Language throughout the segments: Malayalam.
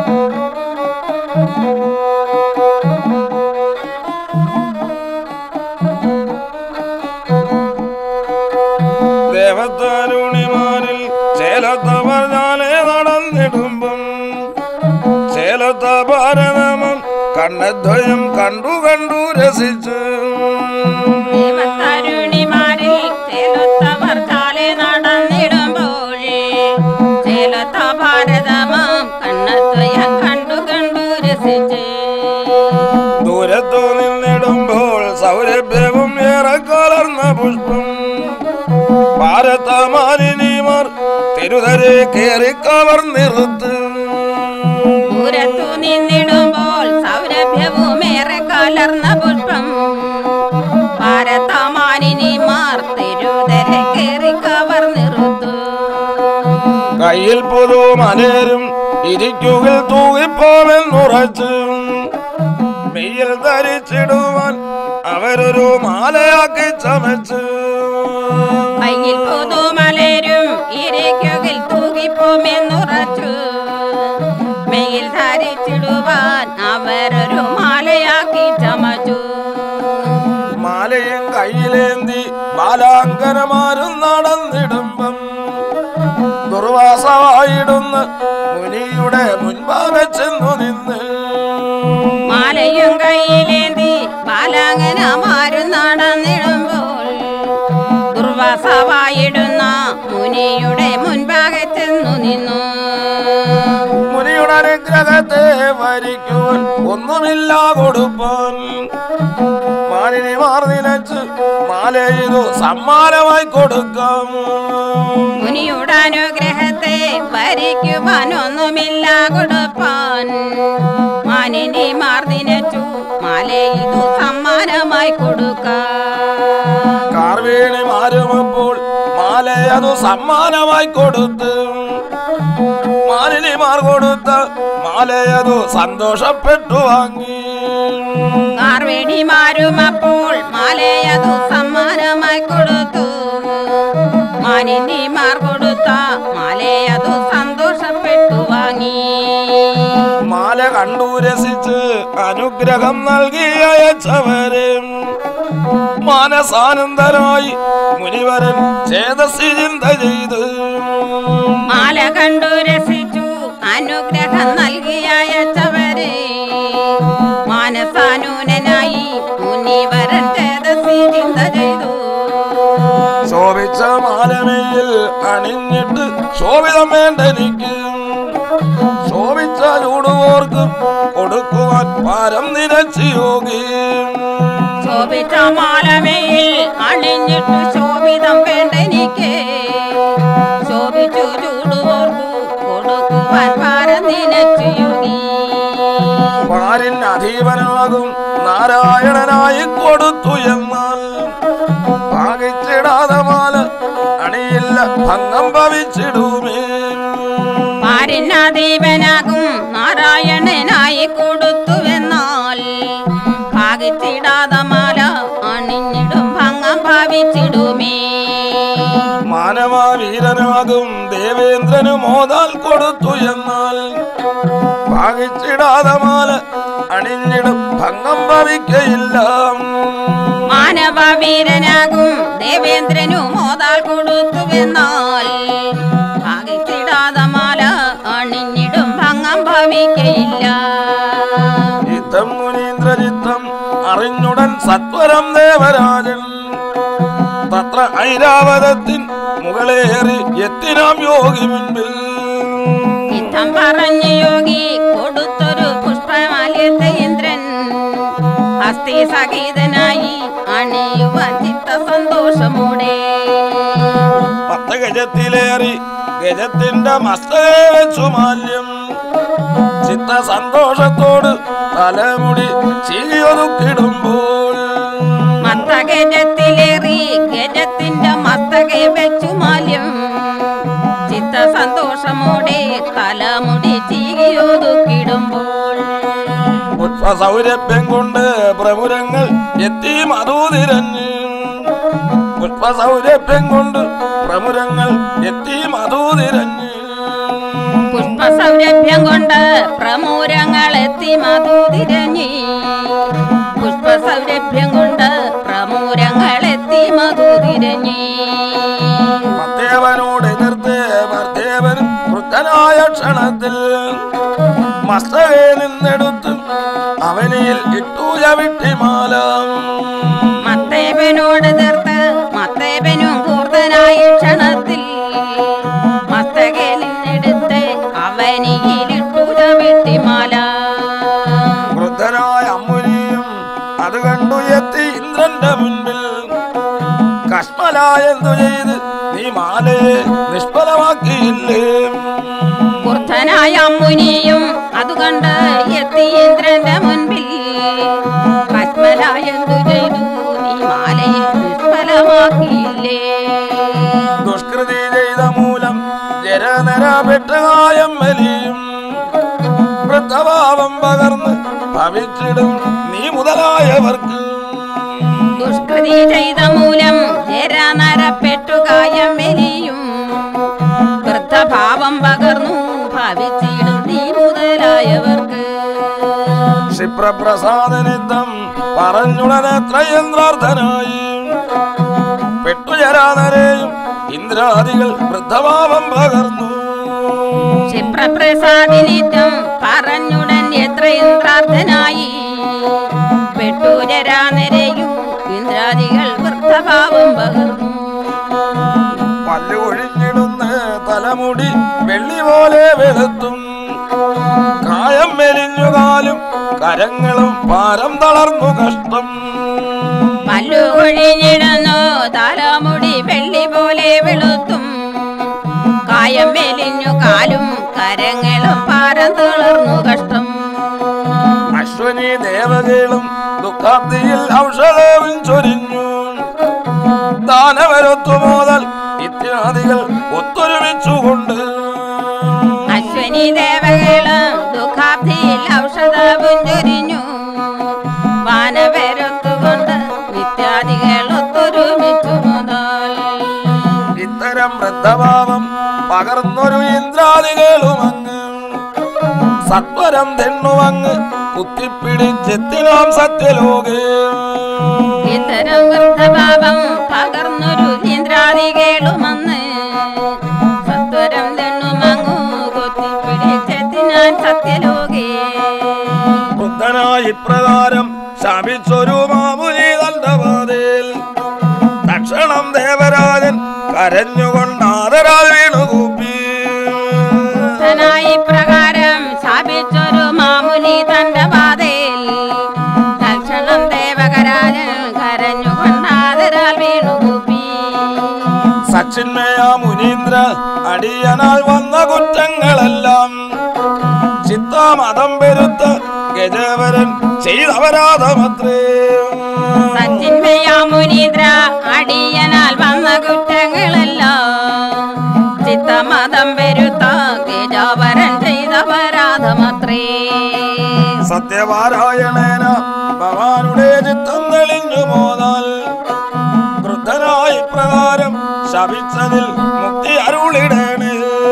ദേവത്താരുണിമാരിൽ ചേലത്ത പറഞ്ഞാലേ നടന്നിടുമ്പം ചേലത്ത ഭാരതമം കണ്ണദ്വയം കണ്ടു കണ്ടു രസിച്ച് ദേവതരുണിമാരിൽ ചേലത്തവർ ചാലെ നടന്നിടുമ്പോൾ ചേലത്ത ഭാരതമാം കണ്ണത്വയം കണ്ടു കണ്ടു രസിച്ച് ദൂരത്തു നിന്നിടുമ്പോൾ സൗരഭ്യവും ഏറെ കലർന്ന പുഷ്പം ഭാരത മാലിനിമാർ തിരുതരെ കേറി കവർന്നിറുത്ത് ദൂരത്തു നിന്നിടുമ്പോൾ സൗരഭ്യവുമേറെ കലർന്ന പുഷ്പം ഭാരതമാനിനിമാർ തിരുതരെ കേറി കവർ നിറുത്തു കയ്യിൽ പുതു മലരും ഇരിക്കുകിൽ തൂകിപ്പോമെന്നുറച്ച് മെയ്യിൽ ധരിച്ചിടുവാൻ അവരൊരു മാലയാക്കി ചമച്ച് കയ്യിൽ പുതുമലരും ഇരിക്കുകിൽ തൂകിപ്പോമെന്നുറച്ചു മെയിൽ ധരിച്ചിടുവാൻ അവരൊരു മാലയാക്കി ചമച്ചു മാലയും കയ്യിലേന്തി ബാലാങ്കനമാരും നടന്നിടുമ്പം ദുർവാസമായിടുന്ന മുനിയുടെ മുൻപാകെ ചെന്നു നിന്ന് മാലയും കയ്യിലേന്തി ബാലാങ്കനമാരും നടന്നിടുമ്പോൾ ദുർവാസവായിടുന്ന മുനിയുടെ മുൻപാകെ ചെന്നു നിന്നു മുനിയുടെ അനുഗ്രഹത്തെ വരിക്കുവാൻ ഒന്നുമില്ല കൊടുപ്പാൻ മാലിനി മാർനിലച്ച് മാല ചെയ്തു സമ്മാനമായി കൊടുക്കാം മുനിയുടെ അനുഗ്രഹത്തെ ഭരിക്കുവാൻ ഒന്നുമില്ല കൊടുപ്പാൻ മാനിനി മാർദിനച്ചു മാലയിതു സമ്മാനമായി കൊടുക്കാം കാർവേണി മാറുമപ്പോൾ മാല അത് സമ്മാനമായി കൊടുത്ത് മാലിനിമാർ കൊടുത്ത മാലയതു സന്തോഷപ്പെട്ടു വാങ്ങി കാർവേണിമാരും അപ്പോൾ മാലയതു സമ്മാനമായി കൊടുത്തു മാനിനിമാർ കൊടുത്ത മാലയതു സന്തോഷപ്പെട്ടു വാങ്ങി മാല കണ്ടു രസിച്ച് അനുഗ്രഹം നൽകി അയച്ചവരെ മാനസാനന്ദരായി മുനിവരൻ ചേതസി ചിന്ത ചെയ്ത് മാല കണ്ടു രസിച്ചു അനുഗ്രഹം നൽകി അയച്ചവരെ മാനസാനൂനനായി മുനിവരൻ ചേതസി ചിന്ത ചെയ്തു ശോഭിച്ച മാലമയിൽ അണിഞ്ഞിട്ട് ശോഭിതം വേണ്ട എനിക്ക് ശോഭിച്ച ചൂടുപോർക്ക് കൊടുക്കുവാൻ പാരം നിരച്ച് യോഗി ശോഭിച്ച മാലമയിൽ അണിഞ്ഞിട്ട് ശോഭിതം വേണ്ട എനിക്ക് ശോഭിച്ചു ചൂടുപോർക്കു കൊടുക്കുവാൻ ഭാരം നിനച്ചു യോഗി പാരിൻ അധീപനാകും നാരായണനായി കൊടുത്തു എന്നാൽ ഭാഗിച്ചിടാതെ മാല അണിയില്ല ഭംഗം ഭവിച്ചിടുമേ പാരിനാദീപനാകും നാരായണനായി കൊടുത്തുവെന്നാൽ ഭാഗിച്ചിടാത മാല അണിഞ്ഞിടും ഭംഗം ഭാവിച്ചിടുമേ മാനവീരനാകും ദേവേന്ദ്രന് മോതാൽ കൊടുത്തു എന്നാൽ ഭാഗിച്ചിടാതെ മാല അണിഞ്ഞിടും ഭംഗം ഭവിക്കയില്ല മാനവീരനാകും ദേവേന്ദ്രനു മോതാൽ കൊടുത്തുവെന്നാൽ ഭാഗിച്ചിടാത മാല അണിഞ്ഞിടും ഭംഗം ഭവിക്കയില്ല ചിത്തം മുനീന്ദ്രചിത്തം അറിഞ്ഞുടൻ സത്വരം ദേവരാജൻ തത്ര ഐരാവതത്തിൻ മുകളേറി എത്തിനാം യോഗി മുൻപിൽ യുദ്ധം പറഞ്ഞ യോഗി കൊടുത്തൊരു പുഷ്പമാല്യത്തെ ഇന്ദ്രൻ ഹസ്തി സഹിതനായി അണിയുവാൻ ചിത്ത സന്തോഷമോടെ പത്ത് ഗജത്തിലേറി ഗജത്തിന്റെ മസ്തകെ വെച്ചു മാല്യം ചിത്ത സന്തോഷത്തോട് തലമുടി ചീയൊതുക്കിടുമ്പോൾ മത്തഗജത്തിലേറി ഗജത്തിന്റെ മസ്തകെ വെച്ചു മാല്യം ചിത്ത സന്തോഷമോടെ തലമുടി ചീകിയൊതുക്കിടുമ്പോൾ പുഷ്പസൗരഭ്യം കൊണ്ട് പ്രമുരങ്ങൾ എത്തി മധുതിരഞ്ഞ് പുഷ്പസൗരഭ്യം കൊണ്ട് പ്രമുരങ്ങൾ എത്തി മധുതിരഞ്ഞ് പുഷ്പ പുഷ്പസൗരഭ്യം കൊണ്ട് പ്രമൂരങ്ങൾ എത്തി മധുതിരഞ്ഞി പുഷ്പസൗരഭ്യം കൊണ്ട് പ്രമൂരങ്ങൾ എത്തി മധുതിരഞ്ഞി മത്തേവനോട് എതിർത്ത് മർദ്ദേവൻ വൃദ്ധനായ ക്ഷണത്തിൽ മസ്തകെ നിന്നെടുത്ത് അവനിൽ ഇട്ടൂല വിട്ടിമാല മത്തേവനോട് തീർത്ത് മത്തേവനും കൂർത്തനായ ക്ഷണത്തിൽ മസ്തകെ നിന്നെടുത്ത് അവനിയിലിട്ടു വെട്ടിമാല വൃദ്ധനായ അമ്മുനിയും അത് കണ്ടു എത്തി ഇന്ദ്രന്റെ മുൻപിൽ കശ്മലായെന്തു ചെയ്ത് നീ മാലയെ നിഷ്ഫലമാക്കിയില്ലേ വൃദ്ധനായ മുനിയും അതുകണ്ട് എത്തി ഇന്ദ്രന്റെ മുൻപിൽ കശ്മലായെന്തു ചെയ്തു നീ മാലയെ നിഷ്ഫലമാക്കിയില്ലേ ദുഷ്കൃതി ചെയ്ത മൂലം ജരനര പെട്ടുകായം വലിയും വൃദ്ധഭാവം പകർന്ന് ഭവിച്ചിടും നീ മുതലായവർക്ക് ദുഷ്കൃതി ചെയ്ത മൂലം ജരാനരപ്പെട്ടുകായം മെലിയും വൃദ്ധഭാവം പകർന്നു ഭവിച്ചിടും നീ മുതലായവർക്ക് ക്ഷിപ്രപ്രസാദനിത്തം പറഞ്ഞുടനെ ത്രയന്ത്രാർത്ഥനായി പെട്ടുചരാനരെയും ഇന്ദ്രാദികൾ വൃദ്ധഭാവം പകർന്നു ക്ഷിപ്രപ്രസാദിനിത്യം പറഞ്ഞുടൻ എത്രയും പ്രാർത്ഥനായി പെട്ടുചരാനരെയും ഇന്ദ്രാദികൾ വൃദ്ധഭാവം പകർന്നു പല്ലു ഒഴിഞ്ഞിടുന്ന തലമുടി വെള്ളി പോലെ വെളുത്തും കായം മെലിഞ്ഞുകാലും കരങ്ങളും പാരം തളർന്നു കഷ്ടം പല്ലു കൊഴിഞ്ഞിടുന്നു തലമുടി വെള്ളി പോലെ വെളുത്തും കായം മെലിഞ്ഞു കാലും കരങ്ങളും പാരം തളർന്നു കഷ്ടം അശ്വനി ദേവതകളും ദുഃഖാബ്ദിയിൽ ഔഷധവും ചൊരിഞ്ഞു ദാനവരൊത്തു മുതൽ ഇത്യാദികൾ ഒത്തൊരുമിച്ചുകൊണ്ട് അശ്വനി ദേവകളും ദുഃഖാബ്ദിയിൽ ഔഷധവും ചൊരിഞ്ഞു വാനവരൊത്തുകൊണ്ട് നിത്യാദികൾ ഒത്തൊരുമിച്ചു മുതൽ ഇത്തരം വൃദ്ധഭാവം പകർന്നൊരു ഇന്ദ്രാദികളും അങ്ങ് സത്വരം തെണ്ണുവങ്ങ് കുത്തിപ്പിടിച്ചെത്തിനാം സത്യലോകേ ഇത്തരം വൃദ്ധഭാവം പകർന്നൊരു ഇന്ദ്രാദികളുമന്ന് സത്വരം തെണ്ണുമങ്ങു കൊത്തിപ്പിടിച്ചെത്തിനാൻ സത്യലോകേ ബുദ്ധനായി ഇപ്രകാരം ശാപിച്ചൊരു മാമുനി തന്റെ പാതയിൽ തക്ഷണം ദേവരാജൻ കരഞ്ഞുകൊണ്ടാദരാൽ വീണുകൂപ്പി ധനായി പ്രകാരം ശാപിച്ചൊരു മാമുനി തന്റെ പാതയിൽ തക്ഷണം ദേവകരാജൻ കരഞ്ഞുകൊണ്ടാതിരാൽ വീണുകൂപ്പി സച്ചിന്മയ മുനീന്ദ്ര അടിയനാൽ വന്ന കുറ്റങ്ങളെല്ലാം ചിത്താമതം പെരുത്ത ഗജവരൻ ചെയ്തപരാധമത്രേ സച്ചിന്മയാമുനീന്ദ്ര അടിയനാൽ വന്ന കുറ്റങ്ങളെല്ലാം ചിത്തമതം വരുത്ത ഗജാവരൻ ചെയ്ത പരാധമത്രേ സത്യപാരായണേന ഭഗവാനുടെ ചിത്തം തെളിഞ്ഞു പോന്നാൽ വൃദ്ധനായി പ്രകാരം ശപിച്ചതിൽ മുക്തി അരുളിടേണേ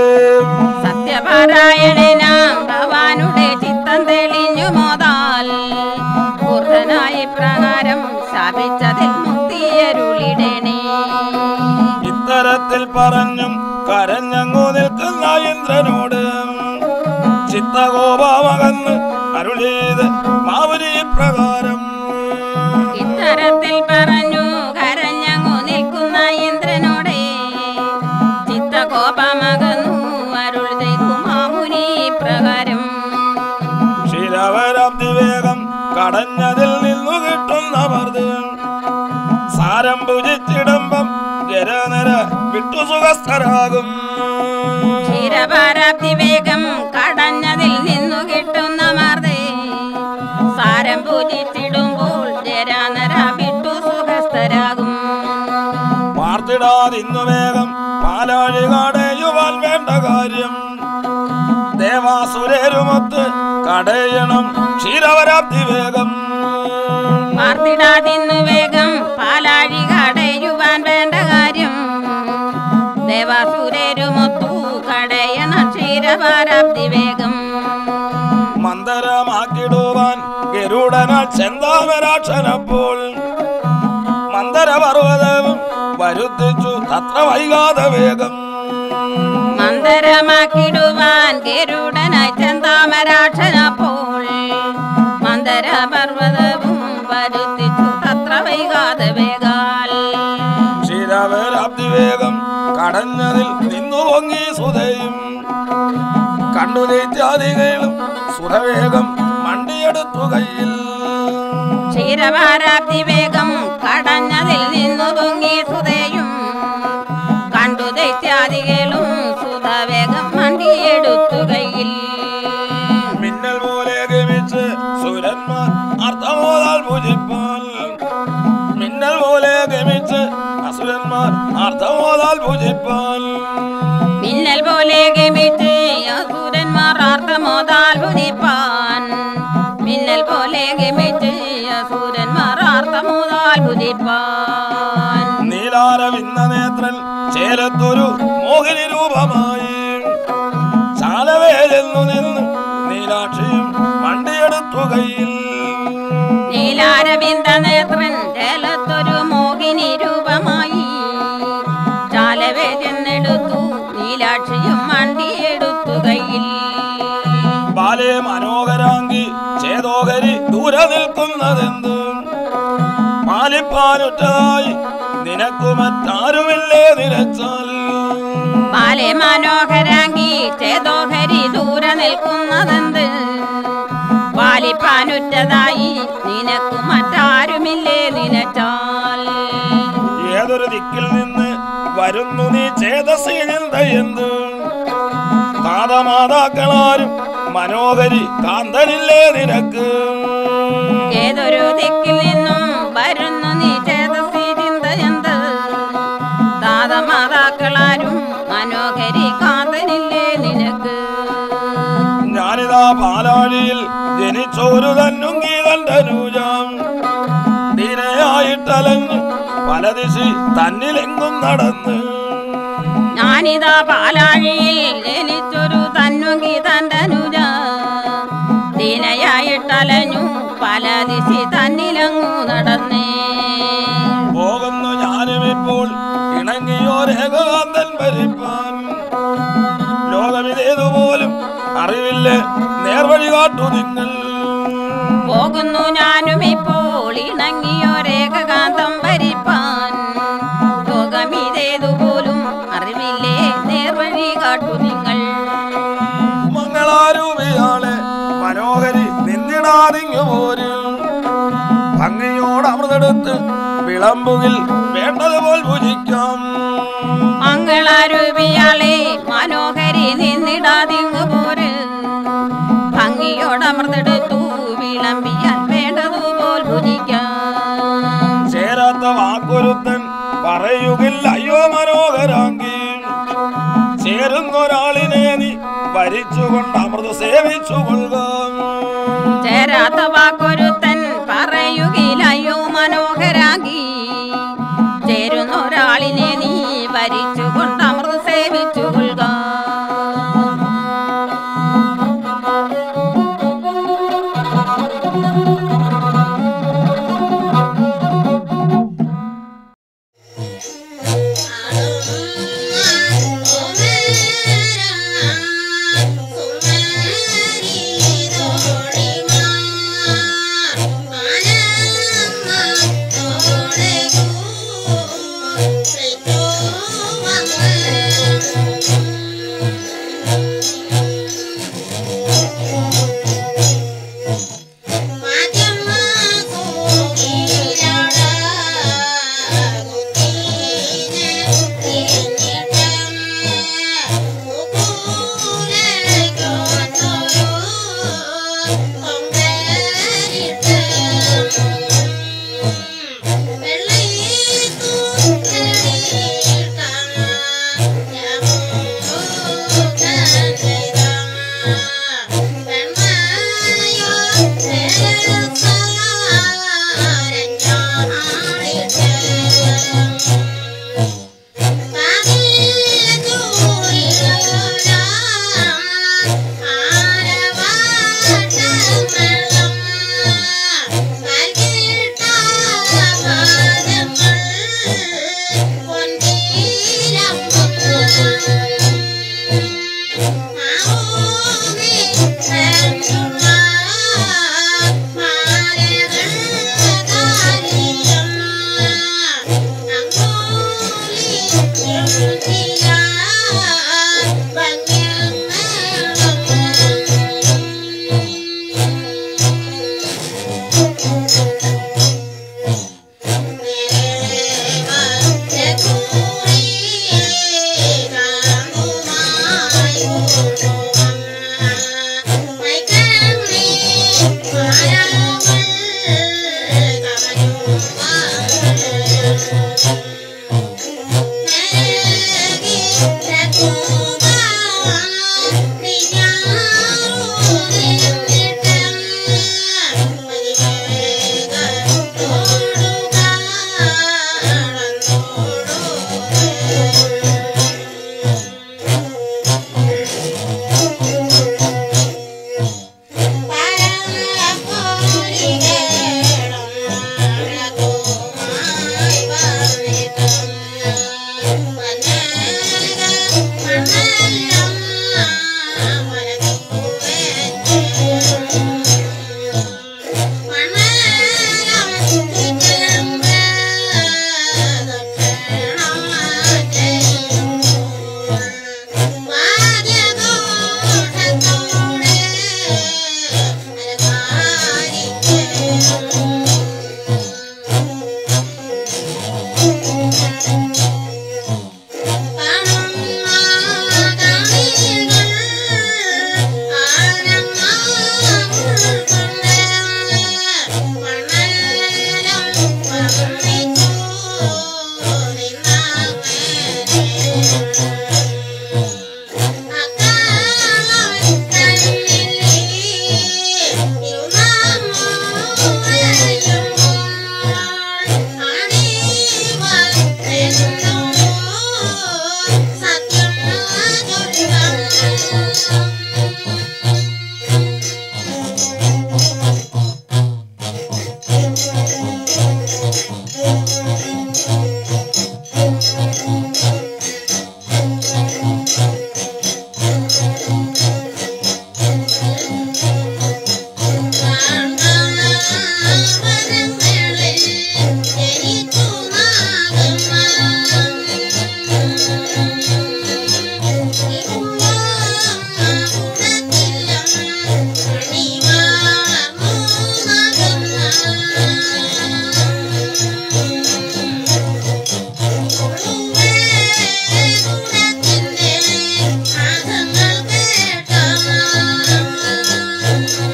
സത്യപാരായണനാം ഭവാനുടെ ചിത്തം തെളിഞ്ഞു മോതാൽ പൂർണ്ണനായി പ്രകാരം ശാപിച്ചതിൽ മുക്തിയരുളിടണേ ഇത്തരത്തിൽ പറഞ്ഞും കരഞ്ഞങ്ങു നിൽക്കുന്ന ഇന്ദ്രനോട് ചിത്തകോപമകന്ന് അരുളീത് മാവുരി പ്രകാരം ഇത്തരത്തിൽ പറഞ്ഞു കരഞ്ഞങ്ങു നിൽക്കുന്ന ഇന്ദ്രനോടെ ചിത്തകോപമകന്നു അരുൾ ചെയ്തു മാമുനി പ്രകാരം ക്ഷീരവരാബ്ദി വേഗം കടഞ്ഞതിൽ നിന്നു കിട്ടുന്ന മർദ്ദം സാരം ഭുജിച്ചിടുമ്പം ജരനര വിട്ടു സുഖസ്ഥരാകും ക്ഷീരഭാരാബ്ദി വേഗം കടഞ്ഞതിൽ നിന്നു കിട്ടുന്ന മർദ്ദേ സാരം പൂജിച്ചിടുമ്പോൾ ജരാനര വിട്ടു സുഖസ്ഥരാകും പാർത്തിടാതിന്നു വേഗം പാലാഴി കടയുവാൻ വേണ്ട കാര്യം ദേവാസുരരുമൊത്ത് കടയണം ക്ഷീരവരാബ്ദി വേഗം വാർത്തിടാതിന്നു വേഗം പാലാഴി കടയുവാൻ വേണ്ട കാര്യം ദേവാസുരരുമൊത്തു കടയണ ക്ഷീരഭാരാബ്ദി ശിരവാരാബ്ദി വേഗം മന്ദരമാക്കിടുവാൻ ഗരുഡനാൽ ചെന്താമരാക്ഷനപ്പോൾ മന്ദരപർവ്വതവും വരുത്തിച്ചു തത്ര വൈകാതെ വേഗം മന്ദരമാക്കിടുവാൻ ഗരുഡനായി ചെന്താമരാക്ഷനപ്പോൾ മന്ദരപർവ്വതവും വരുത്തിച്ചു തത്ര വൈകാതെ വേഗാൽ ക്ഷീരവേരാബ്ദി വേഗം കടഞ്ഞതിൽ നിന്നു പൊങ്ങി സുതയും കണ്ടു ദൈത്യാദികളും സുധവേഗം മണ്ടിയെടുത്തു കയ്യിൽ ക്ഷീരവാരാബ്ദി വേഗം കടഞ്ഞതിൽ നിന്നു പൊങ്ങി സുതയും കണ്ടു ദൈത്യാദികളും സുധവേഗം മണ്ടിയെടുത്തു കയ്യിൽ മിന്നൽ പോലെ ഗമിച്ച് സുരന്മാർ അർത്ഥമോതാൽ പൂജിപ്പാൽ മിന്നൽ പോലെ ഗമിച്ച് അസുരന്മാർ അർത്ഥമോതാൽ പൂജിപ്പാൽ മിന്നൽ പോലെ ഗമിച്ച് അസുരന്മാർ ആർത്തമോതാൽ ഭുജിപ്പാൻ മിന്നൽ പോലെ ഗമിച്ച് അസുരന്മാർ ആർത്തമോതാൽ ഭുജിപ്പാൻ നീലാരവിന്ദ നേത്രൻ ചേലത്തൊരു മോഹിനി രൂപമായി ചാലവേലെന്നു നിന്ന് നീലാക്ഷിയും മണ്ടിയെടുത്തു കയ്യിൽ നീലാരവിന്ദ നേത്രൻ ജലത്തൊരു മോഹിനി രൂപമായി ചാലവേ ചെന്നെടുത്തു നീലാക്ഷിയും മണ്ടിയെടുത്തു കയ്യിൽ ബാലെ മനോഹരാങ്കി ചേതോഹരി ദൂരെ നിൽക്കുന്നതെന്ത് പാലിപ്പാനുറ്റതായി നിനക്കു മറ്റാരുമില്ലേ നിലച്ചാൽ ബാലെ മനോഹരാങ്കി ചേതോഹരി ദൂരെ നിൽക്കുന്നതെന്ത് പാലിപ്പാനുറ്റതായി നിനക്കു മറ്റാരുമില്ലേ നിലച്ചാൽ ഏതൊരു ദിക്കിൽ നിന്ന് വരുന്നു നീ ചേതസീനിന്ത എന്ത് താതമാതാക്കളാരും മനോഹരി കാന്തനില്ലേ നിനക്ക് ഏതൊരു ദിക്കിൽ നിന്നും വരുന്നു നീ ചേതസി ചിന്തയെന്ത് താതമാതാക്കളാരും മനോഹരി കാന്തനില്ലേ നിനക്ക് ഞാനിതാ പാലാഴിയിൽ ജനിച്ചോരു തന്നുങ്കി തണ്ടനൂജാം ദീനയായിട്ടലഞ്ഞ് പല ദിശി തന്നിലെങ്ങും നടന്ന് ഞാനിതാ പാലാഴിയിൽ ജനിച്ചൊരു തന്നുങ്കി തണ്ടനുജ ദീനയായിട്ടലഞ്ഞു പല ദിശി തന്നിലങ്ങു നടന്നേ പോകുന്നു ഞാനുമിപ്പോൾ ഇണങ്ങിയോരേകാന്തൻ ഭരിപ്പാൻ ലോകമിതേതുപോലും അറിവില്ല നേർവഴി കാട്ടു നിങ്ങൾ പോകുന്നു ഞാനും ഇപ്പോൾ ഇണങ്ങിയൊരേകാന്തം ഭരിപ്പാൻ ലോകമിതേതുപോലും അറിവില്ലേ നേർവഴി കാട്ടു നിങ്ങൾ മംഗളാരൂപിയാളെ മനോഹരി നിന്നിടാതിങ്ങു പോരും ഭംഗിയോട് അമൃതെടുത്ത് വിളമ്പുകിൽ വേണ്ടതുപോൽ ഭുജിക്കാം മംഗളാരൂപിയാളെ മനോഹരി നിന്നിടാതിങ്ങു പോര് ഭംഗിയോടമർന്നെടുത്തു വിളമ്പിയാൽ വേണ്ടതുപോൽ ഭുജിക്കാം ചേരാത്ത വാക്കൊരുത്തൻ പറയുകിൽ അയ്യോ മനോഹരാങ്കി ചേരുന്നൊരാളിനെ നീ ഭരിച്ചുകൊണ്ട് അമൃത് സേവിച്ചു കൊള്ളുക ചേരാത്ത വാക്കൊരുത്തൻ പറയുകിലയോ മനോഹരാകി ചേരുന്നൊരാളിനെ നീ വരിച്ചുകൊണ്ട് അമൃത് സേവിച്ചു കൊള്ളുക ും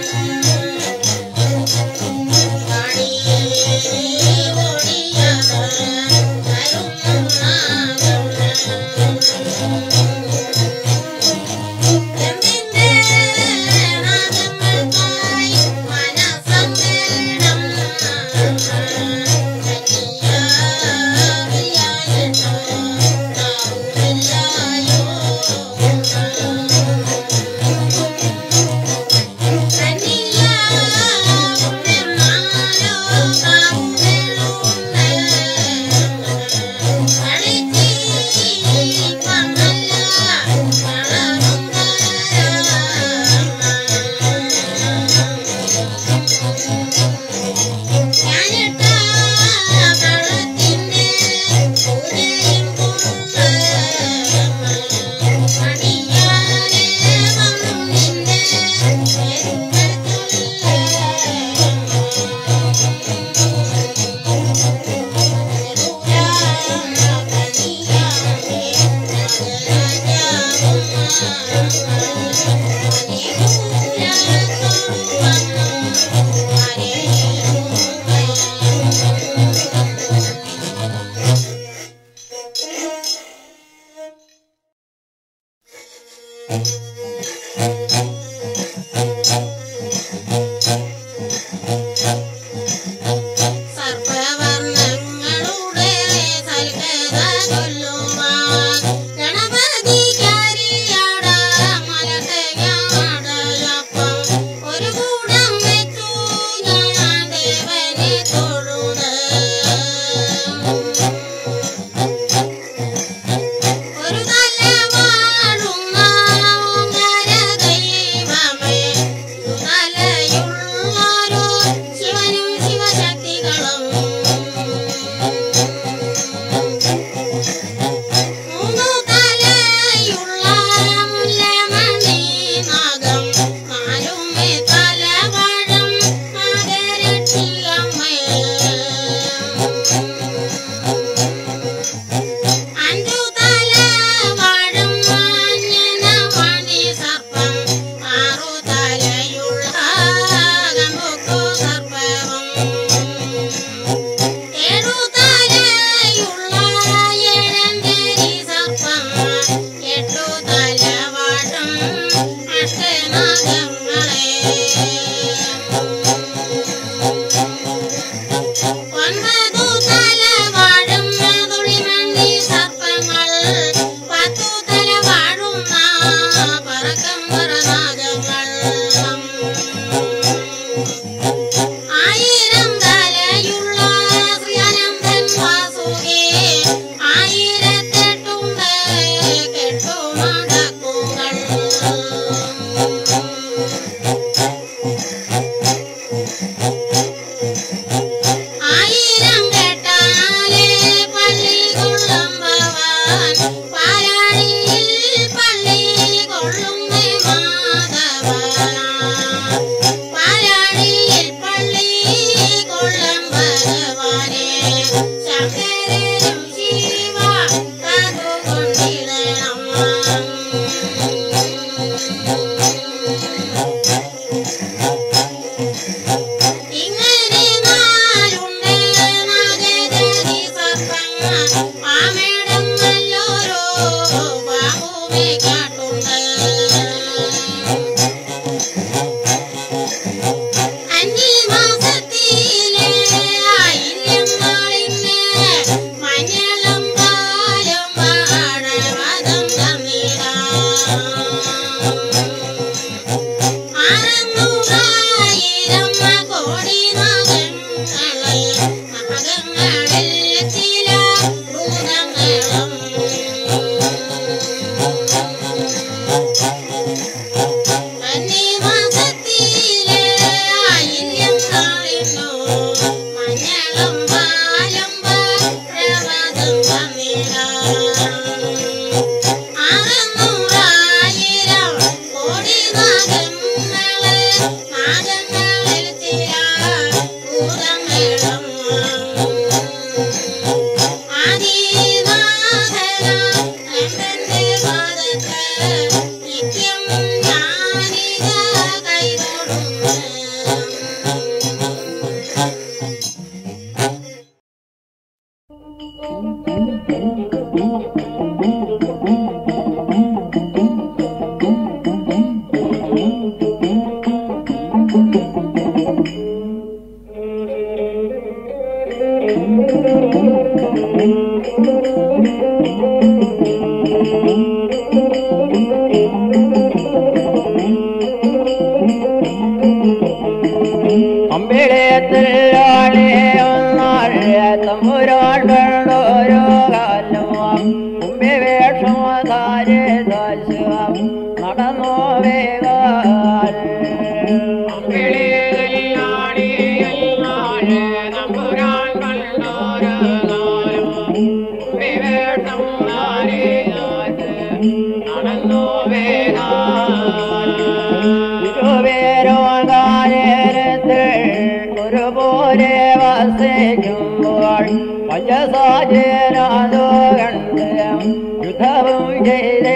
കനിയ അമ്പിളയത്തിലാളെ ഒന്നാൾ തമ്പുരാൾ കണ്ടോരോ കാലം മുമ്പേ വേഷമതാരെ ദാസ്യം നടന്നോ വേഗാൽ ഇരുപേരോ കാലത്തിൽ ഒരുപോലെ വസിക്കുമ്പോൾ പഞ്ചസാചരാതോ കണ്ട് യുദ്ധവും ചെയ്തേ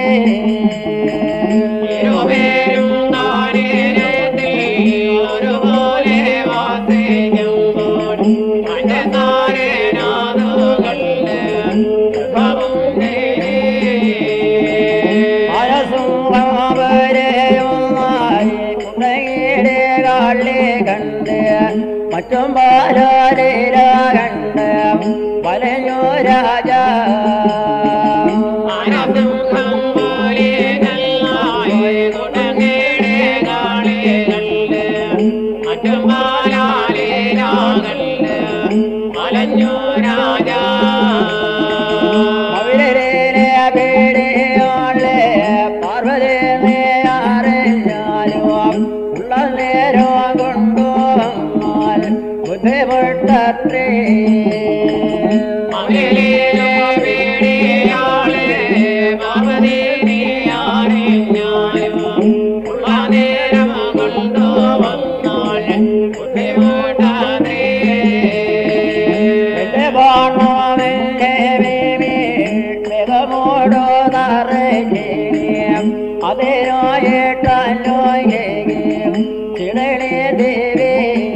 മനസുമാവരെയുമായി കുണ്ടങ്ങിയുടെ കാളി കണ്ട് മറ്റും പാലാലീല കണ്ട് വലഞ്ഞു രാജ അവരെ പേടിയോളെ പാർവതി അറിഞ്ഞാലും ഉള്ള നേരം കൊണ്ടുവന്നാൽ ബുദ്ധിമുട്ടത്രേ എന്റെ ബാണവന്റെ വേഗമോടോ നിറയ്ക്കുകയും അതിനായിട്ടല്ലോ ചിടളി ദേവി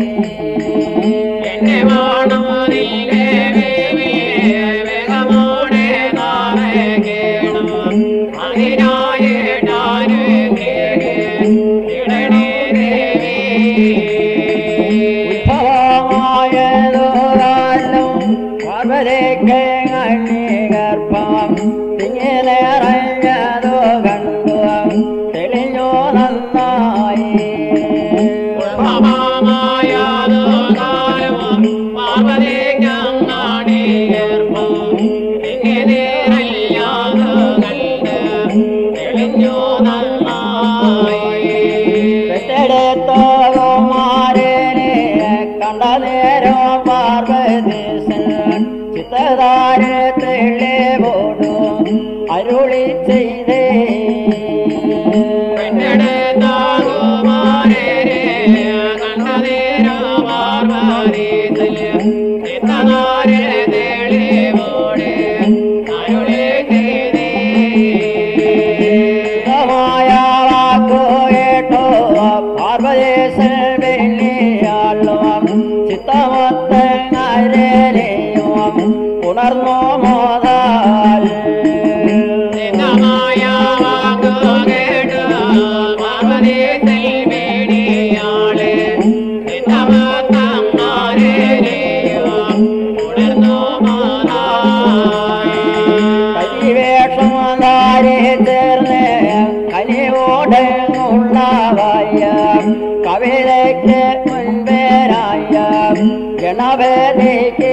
ഉത്ഭവമായതോരാലും പാർവതിക്ക് ഗർഭം തിങ്ങിലേറഞ്ഞതോ കണ്ടു തെളിഞ്ഞു നന്നായി പെട്ടെടുത്തോമാരനെ കണ്ട നേരം പാർവതീശൻ ചിത്തതാരത്തിലെ പോടും അരുളി ചെയ്തേ മായ വാക്കു കേട്ടോ പാർവതീശൻ വെള്ളിയാളും ചിത്തമത്തങ്ങരനെയും ഉണർന്നോ മോതാൽ പരിവേഷം ധാരെ ചേർന്ന് കനിയോടുള്ളവായ കവിതയ്ക്ക് മുൻപേരായ ഗണപതിക്ക്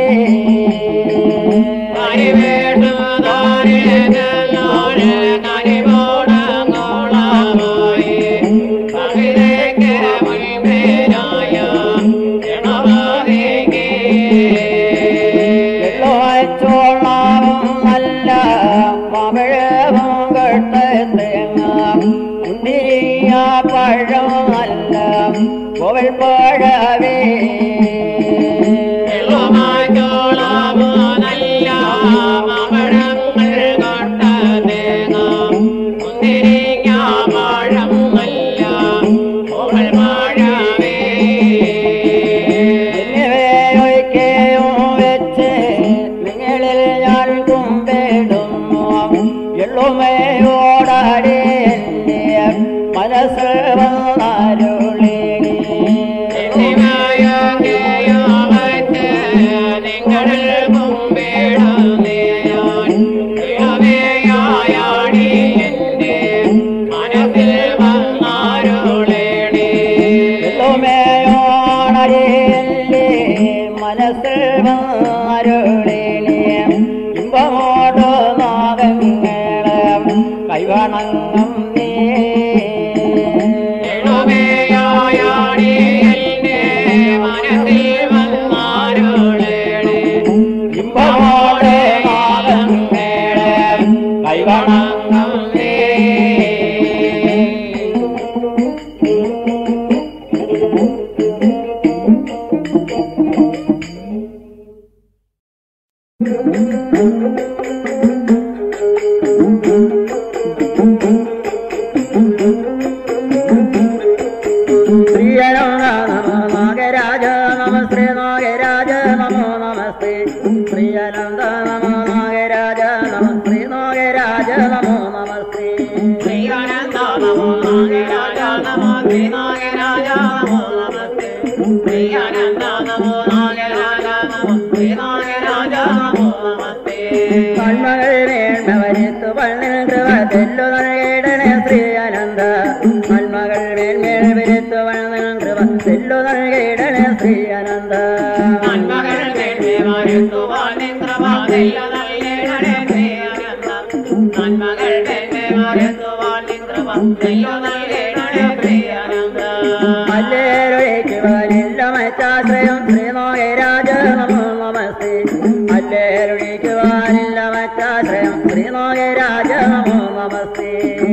എള്ളുവച്ചോളാവും നല്ല മമിഴവും കെട്ടത്തേങ്ങ ഉണ്ടിരിയ പഴം നല്ല കോവൽ പഴവേ എന്നിവയൊക്കെയും വെച്ച് നിങ്ങളിൽ ഞാൻ കുമ്പിടുന്നു എള്ളുമയോടാടി എൻ്റെ മനസ്സ് വന്നാരുളി ദേവായ മലരേലേ മനസ്സിൽ വന്നരുളിലേ ഇമ്പമോട് നാഗങ്ങളെ കൈവണങ്ങും നീ ഇമ്പമോട് നാഗങ്ങളെ കൈവണങ്ങും നീ ശ്രീയനന്ദ നമോ നാഗരാജ നമ ശ്രീ നാഗരാജ നമോ നമസ്തേ ശ്രീയനന്ദ നമോ നാഗരാജ നമ ശ്രീ നാഗരാജ നമോ നമസ്തേ കൺമകൾ വേണ്ടവരെത്തു പള്ളിൽ കൃപ തെല്ലു നൽകിയിടണേ ശ്രീ അനന്ത കൺമകൾ മേന്മേൽ വരെത്തു പള്ളിൽ കൃപ തെല്ലു നൽകിയിടണേ ശ്രീ അനന്ത അല്ലേരുഴിക്കുവാനില്ല മറ്റാശ്രയം ശ്രീ നാഗരാജ നമോ നമസ്തേ അല്ലേരുഴിക്കുവാനില്ല മറ്റാശ്രയം ശ്രീ നാഗരാജ നമോ നമസ്തേ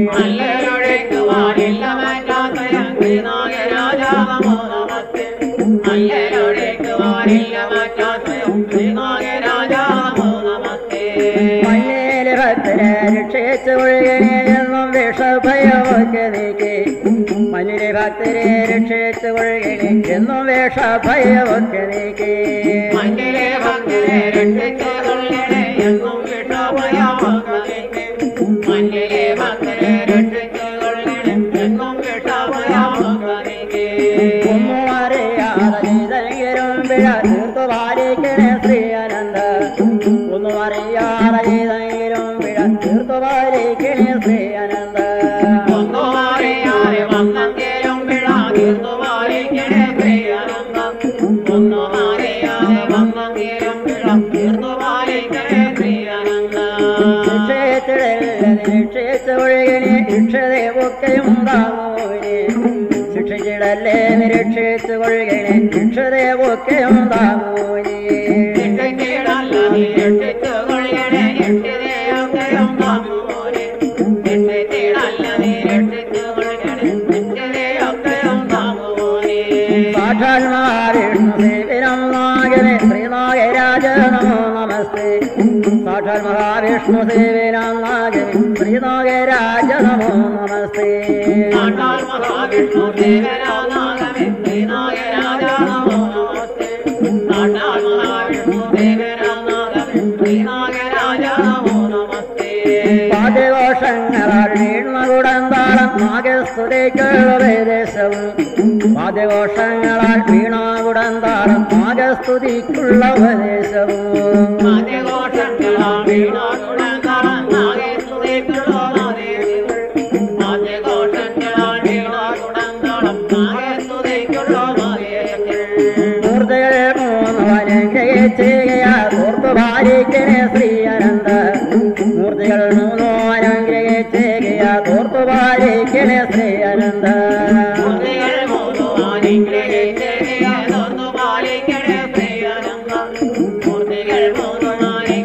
മഞ്ഞേല് ഭക്തരെ രക്ഷിച്ചു കൊള്ളുകണേ എന്നും വിഷഭയമൊക്കെ നീക്കി മഞ്ഞിലെ ഭക്തരെ രക്ഷിച്ചു കൊള്ളുകണേ എന്നും വിഷഭയമൊക്കെ നീക്കി മണ്ണിലെ ഭക്തരെ രക്ഷിച്ചുകൊള്ളണേ എന്നും വിഷഭയമകലേക്ക്. മണ്ണിലെ ഭക്തരെ രക്ഷിച്ചുകൊള്ളണേ എന്നും വിഷഭയമകലേക്ക്. ഒന്നും അറിയാതെ ചെയ്തെങ്കിലും പിഴ തീർത്തു പാലിക്കണേ ശ്രീ അനന്ത ഒന്നും അറിയാതെ ചെയ്തെങ്കിലും പിഴ തീർത്തു പാലിക്കണേ ശ്രീ അനന്ത ഒന്നും അറിയാതെ വന്നെങ്കിലും പിഴ തീർത്തു പാലിക്കണേ പ്രിയാനന്ദ. ഒന്നും അറിയാതെ വന്നെങ്കിലും പിഴ തീർത്തു പാലിക്കണേ പ്രിയാനന്ദ. ശിക്ഷിച്ചിടല്ലേ ഒഴുകണേ ശിക്ഷതയൊക്കെയും താങ്ങൂനെ ശിക്ഷിച്ചിടല്ലേ നിരീക്ഷിച്ചു കൊഴുകണേ ശിക്ഷതയൊക്കെയും താങ്ങൂനെ രക്ഷിച്ചിടല്ല നീ രക്ഷിച്ചുകൊള്ളണേ രക്ഷിതയൊക്കെയും താങ്ങുമോനെ. രക്ഷിച്ചിടല്ല നീ രക്ഷിച്ചുകൊള്ളണേ രക്ഷിതയൊക്കെയും താങ്ങുമോനെ. സാക്ഷാൽ മഹാവിഷ്ണു സേവിനം നാഗവേ ശ്രീനാഗരാജ നമോ നമസ്തേ സാക്ഷാൽ മഹാവിഷ്ണു സേവിനം നാഗവേ ശ്രീനാഗരാജ നമോ നമസ്തേ നാട്ടാൽ മഹാവിഷ്ണു ദേവനാനാഗമേ ശ്രീനാഗരാജ നമോ നമസ്തേ. നാട്ടാൽ മഹാവിഷ്ണു ദേവനാനാഗമേ ശ്രീനാഗരാജ നമോ നമസ്തേ. വാദ്യഘോഷങ്ങളാൽ വീണകുടന്താളം നാഗസ്തുതിക്കുള്ള ഉപദേശവും വാദ്യഘോഷങ്ങളാൽ വീണാകുടന്താളം നാഗസ്തുതിക്കുള്ള ഉപദേശവും ആദ്യഘോഷങ്ങളാൽ വീണാകുടന്താളം നാഗസ്തുതിക്കുള്ള ഉപദേശങ്ങൾ. ആദ്യഘോഷങ്ങളാൽ വീണാകുടന്താളം നാഗസ്തുതിക്കുള്ള ഉപദേശങ്ങൾ. മൂർത്തികൾ മൂന്ന് അനുഗ്രഹിച്ചുകയാ ഓർത്തു ഭാരിക്കണേ ശ്രീ അനന്ത മൂർത്തികൾ മൂന്നോ അനുഗ്രഹിച്ചുകയാ ഓർത്തു ഭാരിക്കണേ ശ്രീ അനന്ത മൂർത്തികൾ മൂന്നും അനുഗ്രഹിച്ചേകയാതൊന്നു പാലിക്കണേ പ്രിയാനന്ദ. മൂർത്തികൾ മൂന്നും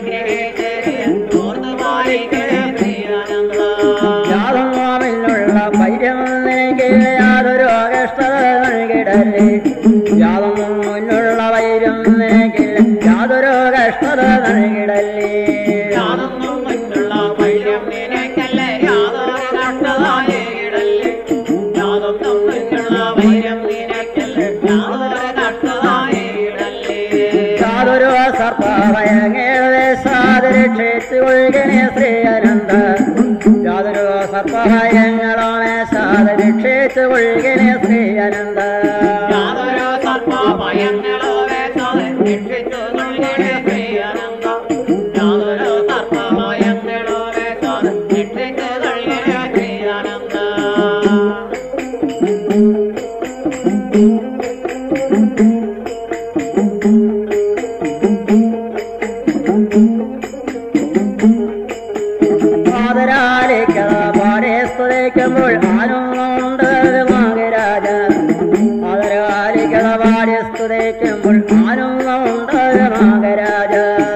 അനുഗ്രഹിച്ചേകയാതൊന്നു പാലിക്കണേ പ്രിയാനന്ദ. യാതൊന്നുമില്ലുള്ള വൈര്യം നിനക്കില്ല യാതൊരു അകഷ്ടത നൽകിടല്ലേ യാതൊന്നുമില്ലുള്ള വൈര്യം നിനക്കില്ല യാതൊരു കഷ്ടത നൽകിടല്ലേ യാതൊന്നും മറ്റുള്ള വൈര്യം നിനക്കല്ല യാതൊരു കഷ്ടതായിടല്ലേ. യാതൊന്നും മറ്റുള്ള വൈര്യം നിനക്കല്ല യാതൊരു കഷ്ടതായിടല്ലേ. യാതൊരു സർപ്പഭയങ്ങളെ സാദരക്ഷിച്ചു കൊള്ളുകണേ ശ്രീ അനന്ത യാതൊരു സർപ്പഭയങ്ങളോനെ സാദരക്ഷിച്ചു കൊള്ളുകണേ ശ്രീ അനന്ത യാതൊരു സർപ്പഭയങ്ങളോ വേഷാതെ രക്ഷിച്ചു കൊള്ളണേ പ്രിയാനന്ദ. യാതൊരു സർപ്പഭയങ്ങളോ വേഷാതെ രക്ഷിച്ചു കൊള്ളണേ പ്രിയാനന്ദ. ആദരാലിക്കഥ പാടെ സ്തുതിക്കുമ്പോൾ ആനന്ദമുണ്ട് നാഗരാജ ആദരാലിക്കഥ പാടെ സ്തുതിക്കുമ്പോൾ ആനന്ദമുണ്ട് നാഗരാജ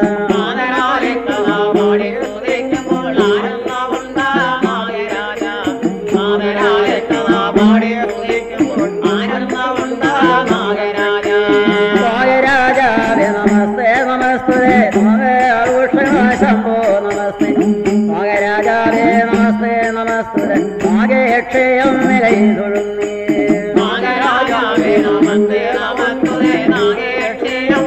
നാഗരാജാവേ നമസ്തേ നമസ്തേ നമേ ആഘോഷ ശംഭോ നമസ്തേ നാഗരാജാവേ നമസ്തേ നമസ്തേ നാഗേക്ഷയം നിലൈ തൊഴുന്നേ നാഗരാജാവേ നമസ്തേ നമസ്തേ നാഗേക്ഷയം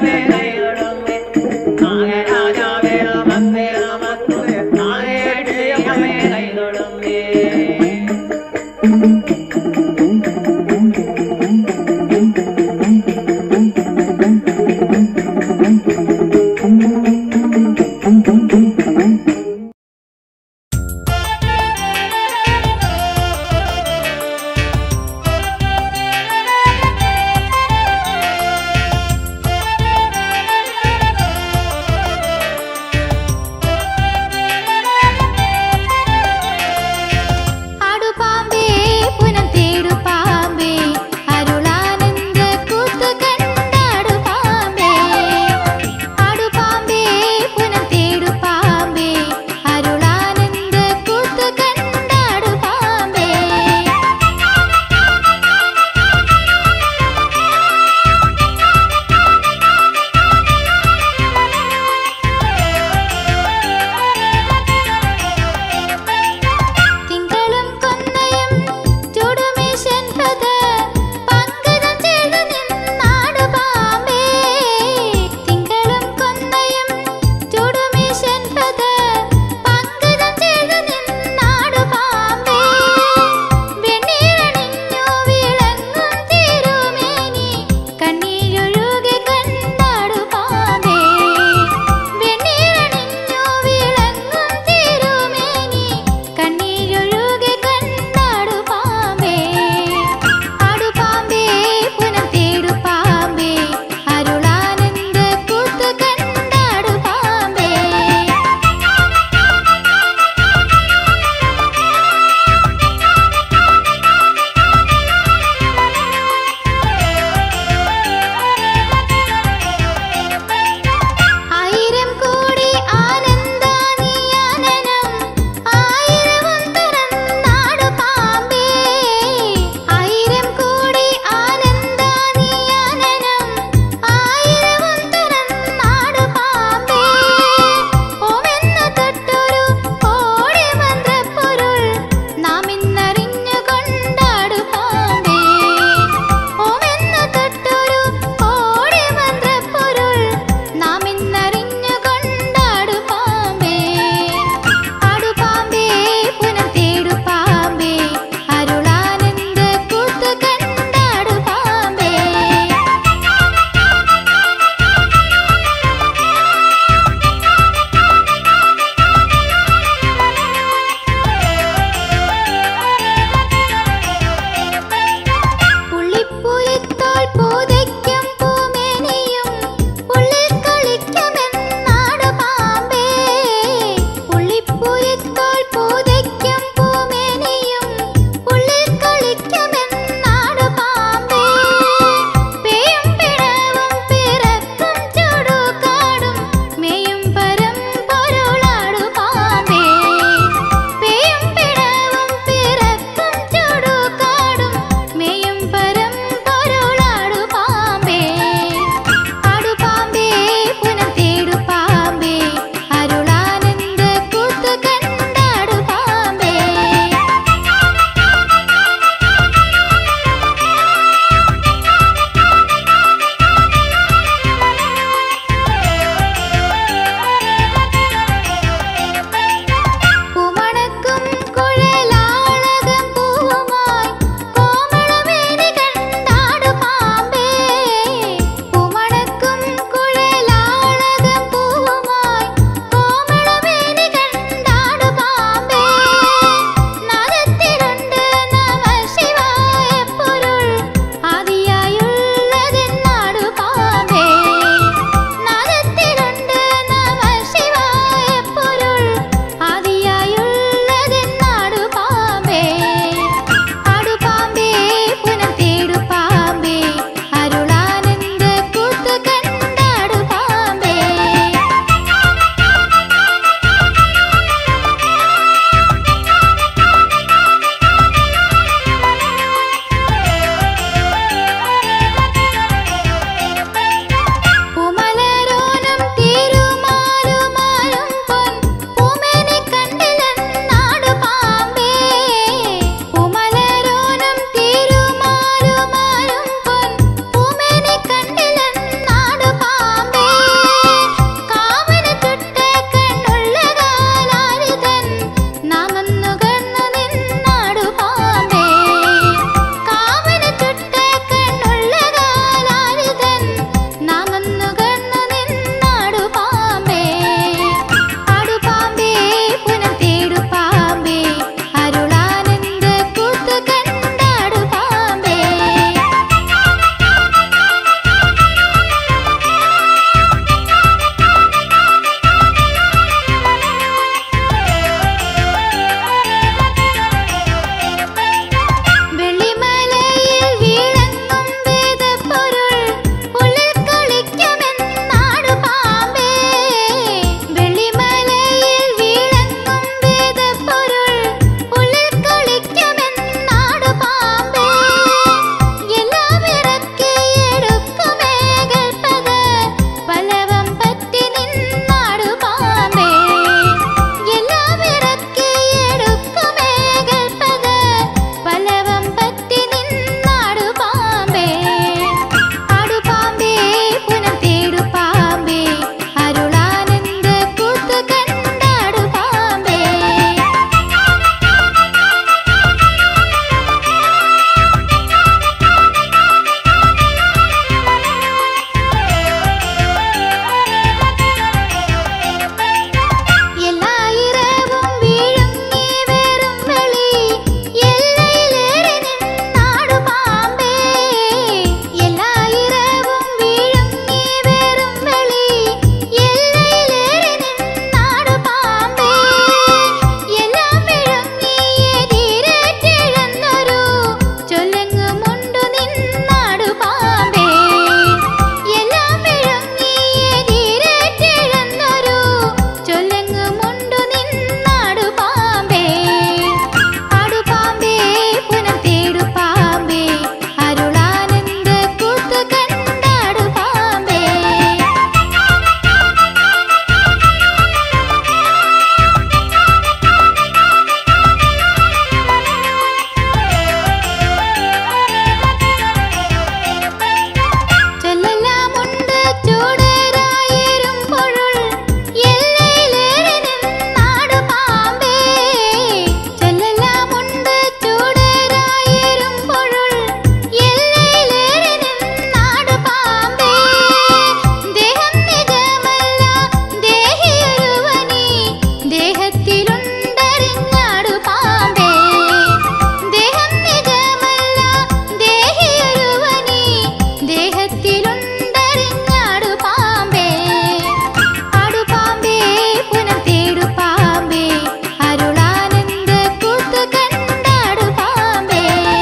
വീട്ടിലുണ്ടറിഞ്ഞാടു പാമ്പേ ആടു പാമ്പേ പുനം തേടു പാമ്പേ അരുളാനന്ദ കൂത്തു കണ്ടാടു പാമ്പേ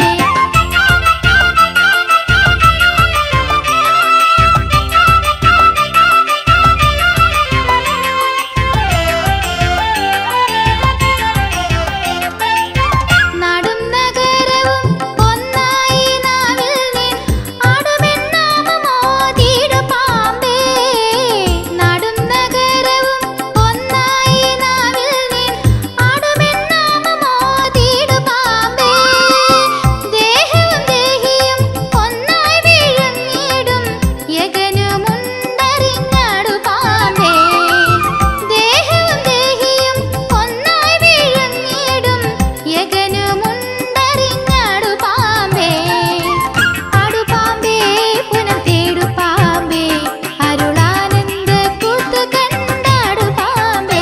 നാടും നഗരവും ഒന്നായി നാവിൽ നിൻ ആടുമെന്നാമമോ തീടു പാമ്പേ നാടും നഗരവും ഒന്നായി നാവിൽ നിൻ ആടുമെന്നാമമോ തീടു പാമ്പേ ദേഹവും ദേഹിയും ഒന്നായി വീഴുന്നിടും യഗനുമുണ്ടറിഞ്ഞാടു പാമ്പേ ദേഹവും ദേഹിയും ഒന്നായി വീഴുന്നിടും യഗനുമുണ്ടറിഞ്ഞാടു പാമ്പേ ആടു പാമ്പേ പുനം തേടു പാമ്പേ അരുളാനന്ദ കൂത്തു കണ്ടാടു പാമ്പേ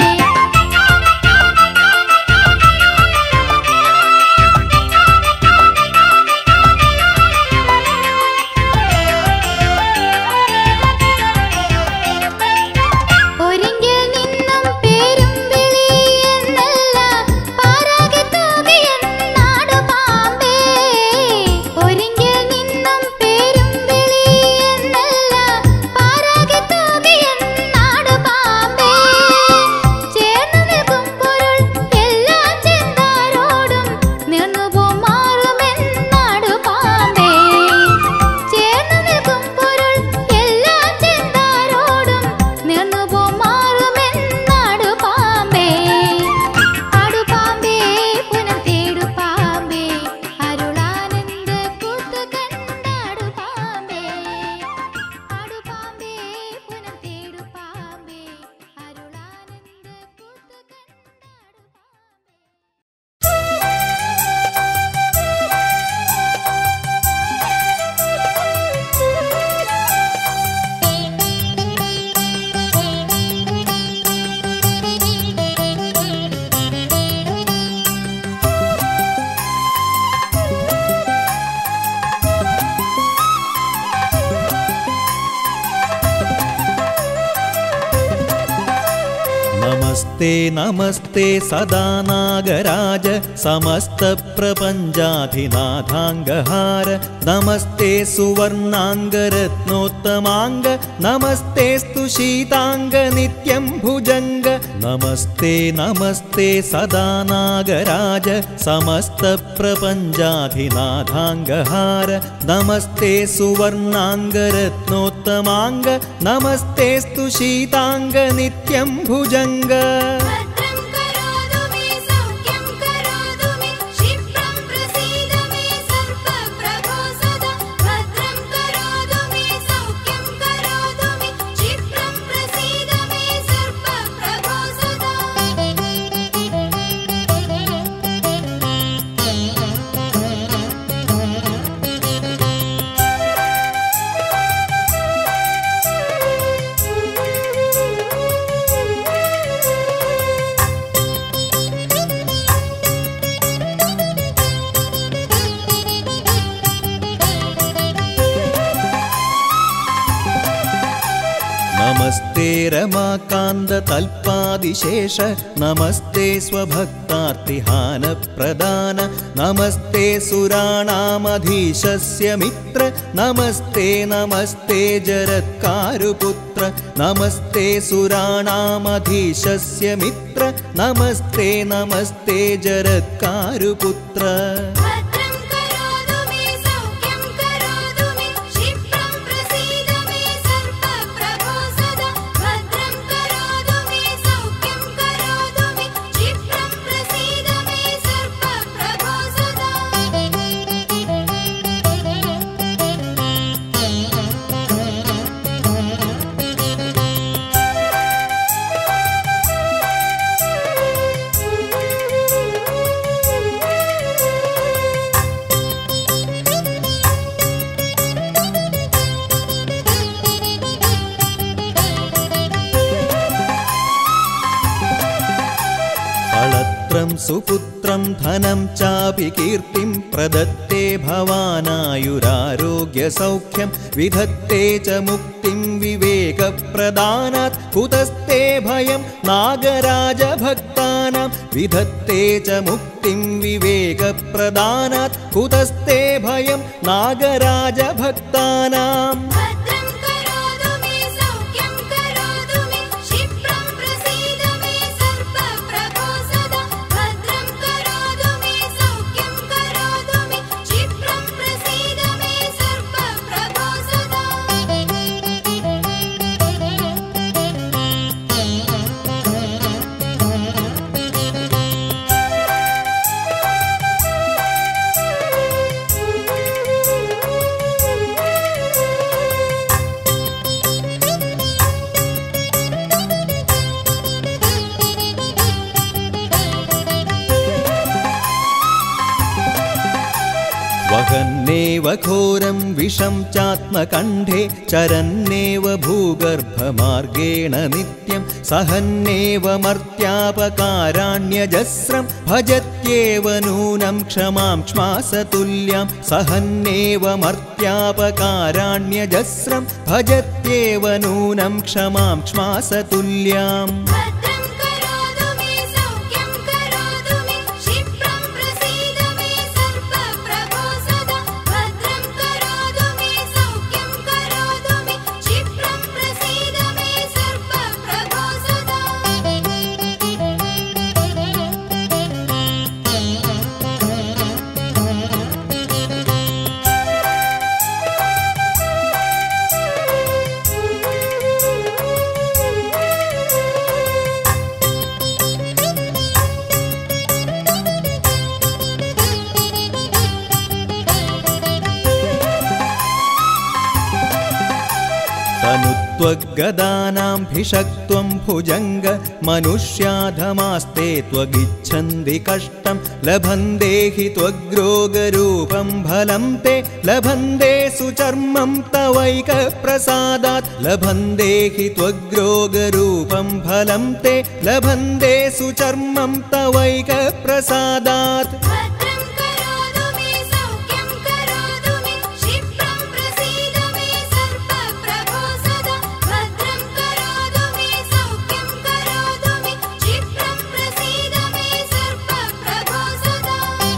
ഒരിങ്കിൽ നിന്നും പേരും വിളി എന്നല്ല പാരാകെ തൂകിയെന്നാടു പാമ്പേ ഒരിങ്കിൽ നിന്നും പേരും വിളി എന്നല്ല പാരാകെ തൂകിയെന്നാടു പാമ്പേ ചേർന്നു നിൽക്കും പൊരുൾ എല്ലാം ചെന്താരോടും നിന്നു മാറുമെന്നാടു പാമ്പേ ചേർന്നു നിൽക്കും പൊരുൾ എല്ലാം ചെന്താരോടും നിന്നു മാറുമെന്നാടു പാമ്പേ ആടു പാമ്പേ പുനം തേടു പാമ്പേ അരുളാനന്ദ കൂത്തു കണ്ടാടു പാമ്പേ ആടു പാമ്പേ പുനം തേടു പാമ്പേ അരുളാനന്ദ കൂത്തു കണ്ടാടു പാമ്പേ നമസ്തേ നമസ്തേ സദാ നാഗരാജ സമസ്തപ്രപഞ്ചാധിനാഥാംഗഹാര നമസ്തേ സുവർണാംഗരത്നോത്തമാംഗ നമസ്തേസ്തു ശീതാംഗ നിത്യം ഭുജംഗ നമസ്തേ നമസ്തേ സദാ നാഗരാജ സമസ്തപ്രപഞ്ചാധിനാഥാംഗഹാര നമസ്തേ സുവർണാംഗരത്നോത്തമാംഗ നമസ്തേസ്തു ശീതാംഗ നിത്യം ഭുജംഗ ഭദ്രം കരോതു മേ സൗഖ്യം കരോതു മേ ക്ഷിപ്രം പ്രസീദ മേ സർപ്പപ്രഭോ സദാ ഭദ്രം കരോതു മേ സൗഖ്യം കരോതു മേ ക്ഷിപ്രം പ്രസീദ മേ സർപ്പപ്രഭോ സദാ നമസ്തേ രമാകാന്ത തൽപാദിശേഷ നമസ്തേ സ്വഭക്താർത്തിഹാന പ്രദാന നമസ്തേ സുരാണാമധീശസ്യ മിത്ര നമസ്തേ നമസ്തേ ജരത്കാരുപുത്ര നമസ്തേ സുരാണാമധീശസ്യ മിത്ര നമസ്തേ നമസ്തേ ജരത്കാരുപുത്ര ഭദ്രം കരോതു മേ സൗഖ്യം കരോതു മേ ക്ഷിപ്രം പ്രസീദ മേ സർപ്പപ്രഭോ സദാ ഭദ്രം കരോതു മേ സൗഖ്യം കരോതു മേ ക്ഷിപ്രം പ്രസീദ മേ സർപ്പപ്രഭോ സദാ നമസ്തേ सुपुत्रं धनं चापि कीर्तिं प्रदत्ते भवानायुरारोग्यसौख्यं विधत्ते च मुक्तिं विवेकप्रदानात् कुतस्ते भयं नागराजभक्तानां विधत्ते च मुक्तिं विवेकप्रदानात् कुतस्ते भयं नागराजभक्तानाम् भद्रं करोतु मे सौख्यं करोतु मे क्षिप्रं प्रसीद मे सर्पप्रभो सदा भद्रं करोतु मे सौख्यं करोतु मे क्षिप्रं प्रसीद मे सर्पप्रभो सदा वहन्नेव घोरं विषं चात्मकण्ठे चरन्नेव भूगर्भमार्गेण नित्यं सहन्नेव मर्त्यापकाराण्यजस्रं भजत्येव नूनं क्षमां क्ष्मासतुल्यां सहन्नेव मर्त्यापकाराण्यजस्रं भजत्येव नूनं क्षमां क्ष्मासतुल्याम् भद्रं करोतु मे सौख्यं करोतु मे क्षिप्रं प्रसीद मे सर्पप्रभो सदा भद्रं करोतु मे सौख्यं करोतु मे क्षिप्रं प्रसीद मे सर्पप्रभो सदा तनुत्वगदानां भिषक्त्वं भुजङ्ग मनुष्याधमास्ते त्वगिच्छन्ति कष्टं लभन्ते हि त्वग्रोगरूपं फलं ते लभन्ते सुचर्मं तवैकप्रसादात् लभन्ते हि त्वग्रोगरूपं फलं ते लभन्ते सुचर्मं तवैकप्रसादात् भद्रं करोतु मे सौख्यं करोतु मे क्षिप्रं प्रसीद मे सर्पप्रभो सदा भद्रं करोतु मे सौख्यं करोतु मे क्षिप्रं प्रसीद मे सर्पप्रभो सदा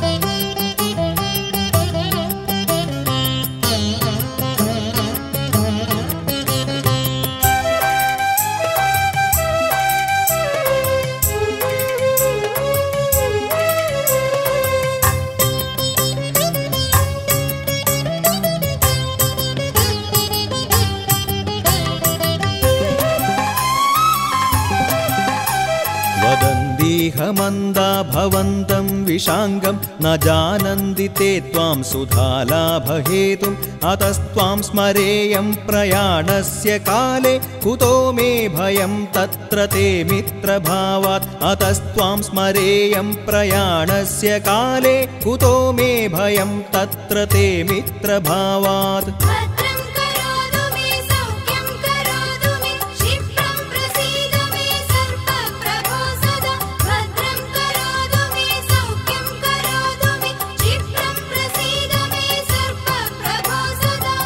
वदन्तीह मन्दा भवन्तं विशाङ्गं न जानन्ति ते त्वां सुधालाभहेतुम् अतस्त्वां स्मरेयं प्रयाणस्य काले कुतो मे भयं तत्र ते मित्रभावात् अतस्त्वां स्मरेयं प्रयाणस्य काले कुतो मे भयं तत्र ते मित्रभावात् भद्रं करोतु मे सौख्यं करोतु मे क्षिप्रं प्रसीद मे सर्पप्रभो सदा भद्रं करोतु मे सौख्यं करोतु मे क्षिप्रं प्रसीद मे सर्पप्रभो सदा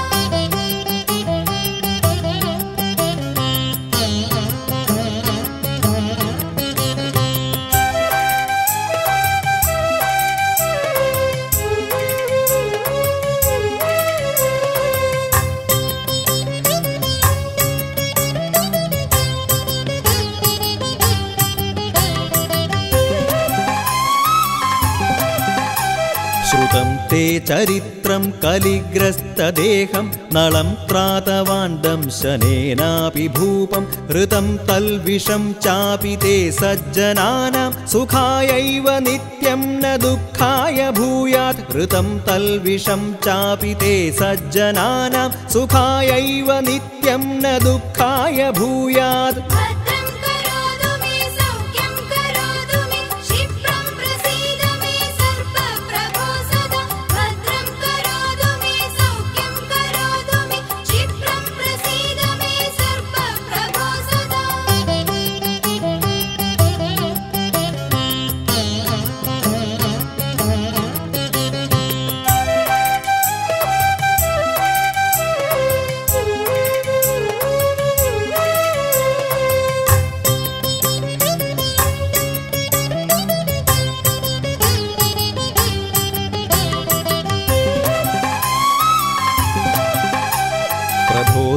श्रुतं ते चरित्रं कलिग्रस्तदेहं नलं त्रातवाण्डं शनेनापि भूपं हृतं तल्विषं चापि ते सज्जनानां सुखायैव नित्यं न दुःखाय भूयात् हृतं तल्विषं चापि ते सज्जनानां सुखायैव नित्यं न दुःखाय भूयात् भद्रं करोतु मे सौख्यं करोतु मे क्षिप्रं प्रसीद मे सर्पप्रभो सदा भद्रं करोतु मे सौख्यं करोतु मे क्षिप्रं प्रसीद मे सर्पप्रभो सदा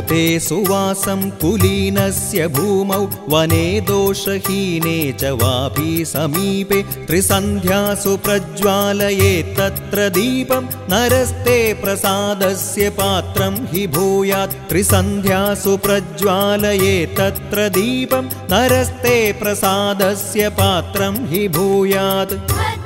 ते सुवासं कुलीनस्य भूमौ वने दोषहीने च वापि समीपे त्रिसन्ध्यासु प्रज्वालये तत्र दीपं नरस्ते प्रसादस्य पात्रं हि भूयात् त्रिसन्ध्यासु प्रज्वालये तत्र दीपं नरस्ते प्रसादस्य पात्रं हि भूयात् भद्रं